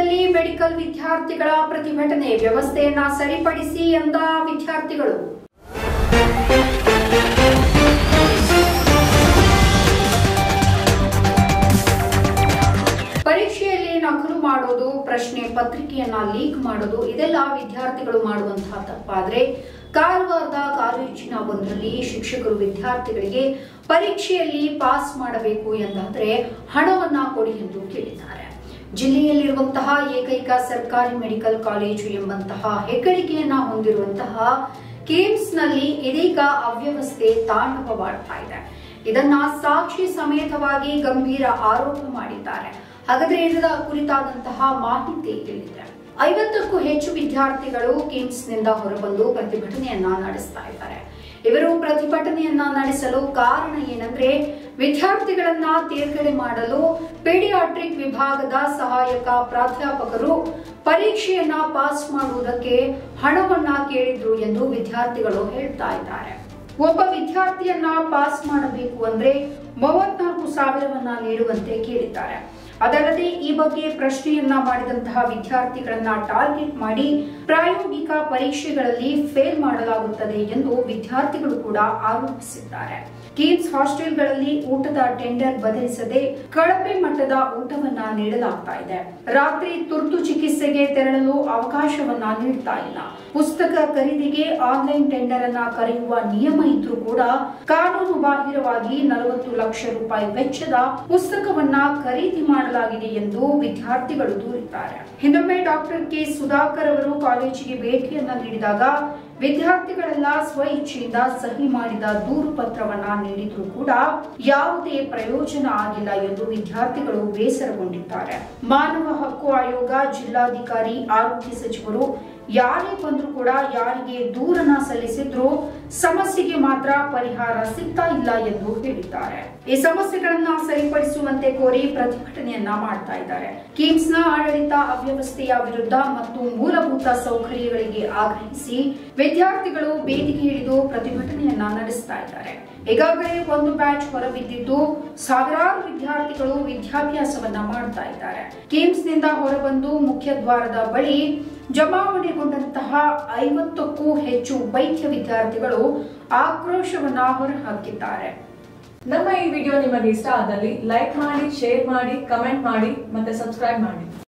ಕಿಮ್ಸ್ನಲ್ಲಿ medical ವಿದ್ಯಾರ್ಥಿಗಳ ಪ್ರತಿಭಟನೆ ವ್ಯವಸ್ಥೆಯನ್ನ ಸರಿಪಡಿಸಿ ಎಂದ ವಿದ್ಯಾರ್ಥಿಗಳು ಪರೀಕ್ಷೆಯಲ್ಲಿ ನಕಲು ಮಾಡೋದು ಪ್ರಶ್ನೆ ಪತ್ರಿಕೆಯನ್ನ ಲೀಕ್ ಮಾಡೋದು ಇದೆಲ್ಲ ವಿದ್ಯಾರ್ಥಿಗಳು ಮಾಡುವಂತಹ ತಪ್ಪಾದ್ರೆ ಕಾರವಾರದ ಕಾಲೇಜಿನ ಒಂದರಲ್ಲಿ ಶಿಕ್ಷಕರು ವಿದ್ಯಾರ್ಥಿಗಳಿಗೆ ಪರೀಕ್ಷೆಯಲ್ಲಿ ಪಾಸ್ ಮಾಡಬೇಕು ಎಂದಾದ್ರೆ ಹಣವನ್ನ ಕೊಡಿ ಎಂದು ಕೇಳಿದ್ದಾರೆ ಜಿಲ್ಲೆಯಲ್ಲಿರುವಂತಹ ಏಕೈಕ ಸರ್ಕಾರಿ ಮೆಡಿಕಲ್ ಕಾಲೇಜು ಎಂಬಂತಹ ಹೆಗ್ಗಳಿಕೆಯನ್ನ ಹೊಂದಿರುವಂತಹ ಕಿಮ್ಸ್ನಲ್ಲಿ ಇದೀಗ ಅವ್ಯವಸ್ಥೆ ತಾಂಡವವಾಡ್ತಾ ಇದೆ ಇದನ್ನ ಸಾಕ್ಷಿ ಸಮೇತವಾಗಿ ಗಂಭೀರ ಆರೋಪ ಮಾಡಿದ್ದಾರೆ ಹಾಗಾದ್ರೆ ಇದರ ಕುರಿತಾದಂತಹ ಮಾಹಿತಿ ಇಲ್ಲಿದೆ ಐವತ್ತಕ್ಕೂ ಹೆಚ್ಚು ವಿದ್ಯಾರ್ಥಿಗಳು ಕಿಮ್ಸ್ನಿಂದ ಹೊರಬಂದು ಪ್ರತಿಭಟನೆಯನ್ನ ನಡೆಸ್ತಾ ಇದ್ದಾರೆ ಇವರು ಪ್ರತಿಭಟನೆಯನ್ನ ನಡೆಸಲು ಕಾರಣ ಏನಂದ್ರೆ ವಿದ್ಯಾರ್ಥಿಗಳನ್ನ ತೇರ್ಗಡೆ ಮಾಡಲು ಪೀಡಿಯಾಟ್ರಿಕ್ ವಿಭಾಗದ ಸಹಾಯಕ ಪ್ರಾಧ್ಯಾಪಕರು ಪರೀಕ್ಷೆಯನ್ನ ಪಾಸ್ ಮಾಡುವುದಕ್ಕೆ ಹಣವನ್ನ ಕೇಳಿದ್ರು ಎಂದು ವಿದ್ಯಾರ್ಥಿಗಳು ಹೇಳ್ತಾ ಇದ್ದಾರೆ ಒಬ್ಬ ವಿದ್ಯಾರ್ಥಿಯನ್ನ ಪಾಸ್ ಮಾಡಬೇಕು ಅಂದ್ರೆ ಮೂವತ್ನಾಲ್ಕು ಸಾವಿರವನ್ನ ನೀಡುವಂತೆ ಕೇಳಿದ್ದಾರೆ ಅದಲ್ಲದೆ ಈ ಬಗ್ಗೆ ಪ್ರಶ್ನೆಯನ್ನ ಮಾಡಿದಂತಹ ವಿದ್ಯಾರ್ಥಿಗಳನ್ನ ಟಾರ್ಗೆಟ್ ಮಾಡಿ ಪ್ರಾಯೋಗಿಕ ಪರೀಕ್ಷೆಗಳಲ್ಲಿ ಫೇಲ್ ಮಾಡಲಾಗುತ್ತದೆ ಎಂದು ವಿದ್ಯಾರ್ಥಿಗಳು ಕೂಡ ಆರೋಪಿಸಿದ್ದಾರೆ ಕಿಮ್ಸ್ ಹಾಸ್ಟೆಲ್ಗಳಲ್ಲಿ ಊಟದ ಟೆಂಡರ್ ಬದಲಿಸದೆ ಕಳಪೆ ಮಟ್ಟದ ಊಟವನ್ನ ನೀಡಲಾಗ್ತಾ ಇದೆ ರಾತ್ರಿ ತುರ್ತು ಚಿಕಿತ್ಸೆಗೆ ತೆರಳಲು ಅವಕಾಶವನ್ನ ನೀಡ್ತಾ ಇಲ್ಲ ಪುಸ್ತಕ ಖರೀದಿಗೆ ಆನ್ಲೈನ್ ಟೆಂಡರ್ ಅನ್ನ ಕರೆಯುವ ನಿಯಮ ಇದ್ರೂ ಕೂಡ ಕಾನೂನು ಬಾಹಿರವಾಗಿ ನಲವತ್ತು ಲಕ್ಷ ರೂಪಾಯಿ ವೆಚ್ಚದ ಪುಸ್ತಕವನ್ನ ಖರೀದಿ ಮಾಡಲಾಗಿದೆ ಎಂದು ವಿದ್ಯಾರ್ಥಿಗಳು ದೂರಿದ್ದಾರೆ ಹಿಂದೊಮ್ಮೆ ಡಾಕ್ಟರ್ ಕೆ ಸುಧಾಕರ್ ಅವರು ಕಾಲೇಜಿಗೆ ಭೇಟಿಯನ್ನ ನೀಡಿದಾಗ ವಿದ್ಯಾರ್ಥಿಗಳೆಲ್ಲ ಸ್ವ ಇಚ್ಛೆಯಿಂದ ಸಹಿ ಮಾಡಿದ ದೂರು ಪತ್ರವನ್ನ ನೀಡಿದ್ರು ಕೂಡ ಯಾವುದೇ ಪ್ರಯೋಜನ ಆಗಿಲ್ಲ ಎಂದು ವಿದ್ಯಾರ್ಥಿಗಳು ಬೇಸರಗೊಂಡಿದ್ದಾರೆ ಮಾನವ ಹಕ್ಕು ಆಯೋಗ ಜಿಲ್ಲಾಧಿಕಾರಿ ಆರೋಗ್ಯ ಸಚಿವರು ಯಾರೇ ಬಂದ್ರು ಕೂಡ ಯಾರಿಗೆ ದೂರನ ಸಲ್ಲಿಸಿದ್ರು ಸಮಸ್ಯೆಗೆ ಮಾತ್ರ ಪರಿಹಾರ ಸಿಗ್ತಾ ಇಲ್ಲ ಎಂದು ಹೇಳಿದ್ದಾರೆ ಈ ಸಮಸ್ಯೆಗಳನ್ನ ಸರಿಪಡಿಸುವಂತೆ ಕೋರಿ ಪ್ರತಿಭಟನೆಯನ್ನ ಮಾಡ್ತಾ ಇದ್ದಾರೆ ಕಿಮ್ಸ್ನ ಆಡಳಿತ ಅವ್ಯವಸ್ಥೆಯ ವಿರುದ್ಧ ಮತ್ತು ಮೂಲಭೂತ ಸೌಕರ್ಯಗಳಿಗೆ ಆಗ್ರಹಿಸಿ ವಿದ್ಯಾರ್ಥಿಗಳು ಬೇದಿಗೆ ಇಳಿದು ಪ್ರತಿಭಟನೆಯನ್ನ ನಡೆಸ್ತಾ ಇದ್ದಾರೆ ಈಗಾಗಲೇ ಒಂದು ಬ್ಯಾಚ್ ಹೊರಬಿದ್ದಿದ್ದು ಸಾವಿರಾರು ವಿದ್ಯಾರ್ಥಿಗಳು ವಿದ್ಯಾಭ್ಯಾಸವನ್ನ ಮಾಡ್ತಾ ಇದ್ದಾರೆ ಕಿಮ್ಸ್ನಿಂದ ಹೊರಬಂದು ಮುಖ್ಯ ದ್ವಾರದ ಬಳಿ ಜಮಾವಣೆಗೊಂಡಂತಹ ಐವತ್ತಕ್ಕೂ ಹೆಚ್ಚು ವೈದ್ಯ ವಿದ್ಯಾರ್ಥಿಗಳು ಆಕ್ರೋಶವನ್ನ ಹೊರಹಾಕಿದ್ದಾರೆ ನಮ್ಮ ಈ ವಿಡಿಯೋ ನಿಮಗೆ ಇಷ್ಟ ಆದಲ್ಲಿ ಲೈಕ್ ಮಾಡಿ ಶೇರ್ ಮಾಡಿ ಕಮೆಂಟ್ ಮಾಡಿ ಮತ್ತೆ ಸಬ್ಸ್ಕ್ರೈಬ್ ಮಾಡಿ